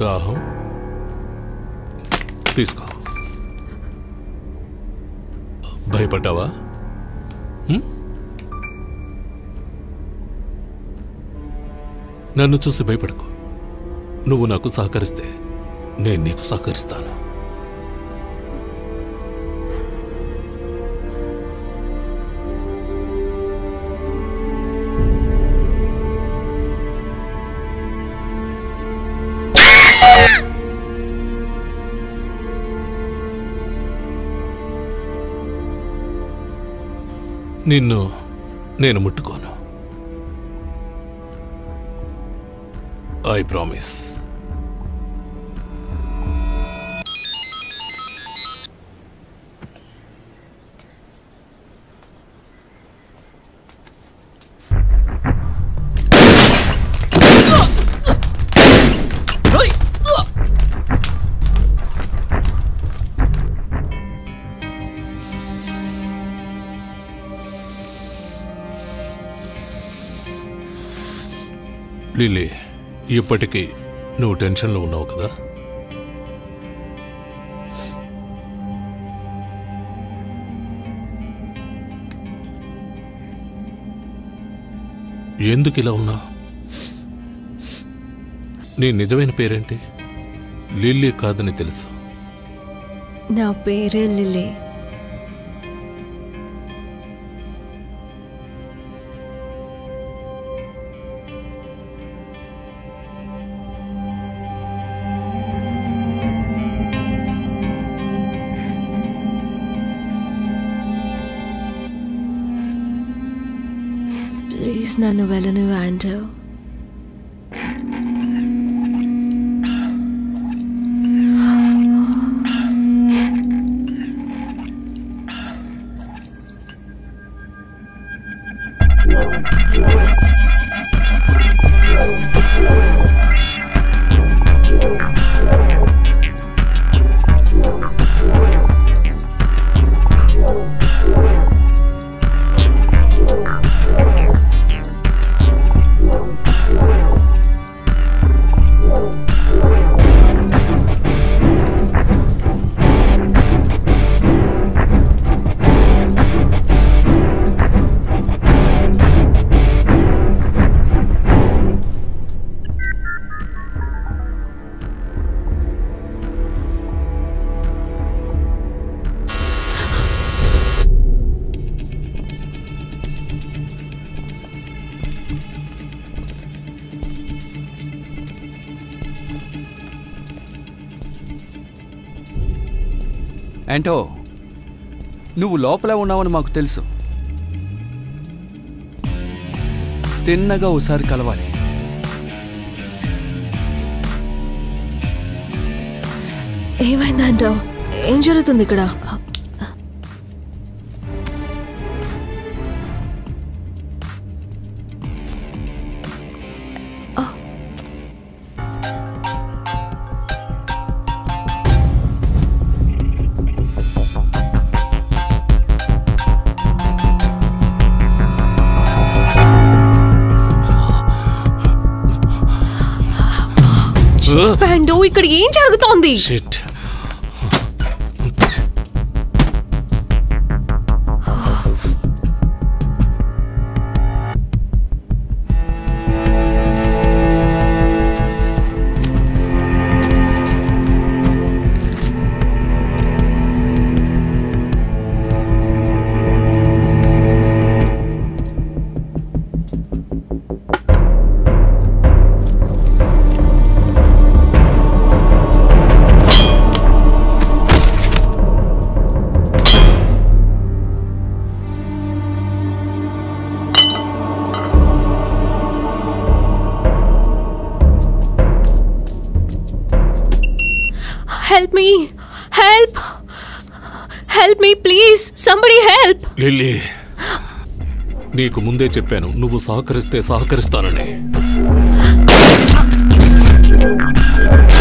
దాహం తీసుకో భయపడ్డావా హ్మ్? నన్ను చూసి భయపడకు నువ్వు నాకు సహకరిస్తే నేను నీకు సహకరిస్తాను నిన్ను నేను ముట్టుకోను ఐ ప్రామిస్ లిల్లీ ఇప్పటికీ నువ్వు టెన్షన్లో ఉన్నావు కదా ఎందుకు ఇలా ఉన్నా నీ నిజమైన పేరేంటి లిల్లీ కాదని తెలుసు నా పేరే లిలీ ప్లీజ్ నన్ను వెళ్ళను ఆండో ఏంటో నువ్వు లోపలే ఉన్నావని మాకు తెలుసు తిన్నగా ఒకసారి కలవాలి ఏమైంది ఆంటో ఏం జరుగుతుంది ఇక్కడ పాండో ఇక్కడ ఏం జరుగుతోంది shit help me help help me please somebody help Lily నీకు ముందే చెప్పాను నువ్వు సహకరిస్తే సహకరిస్తానని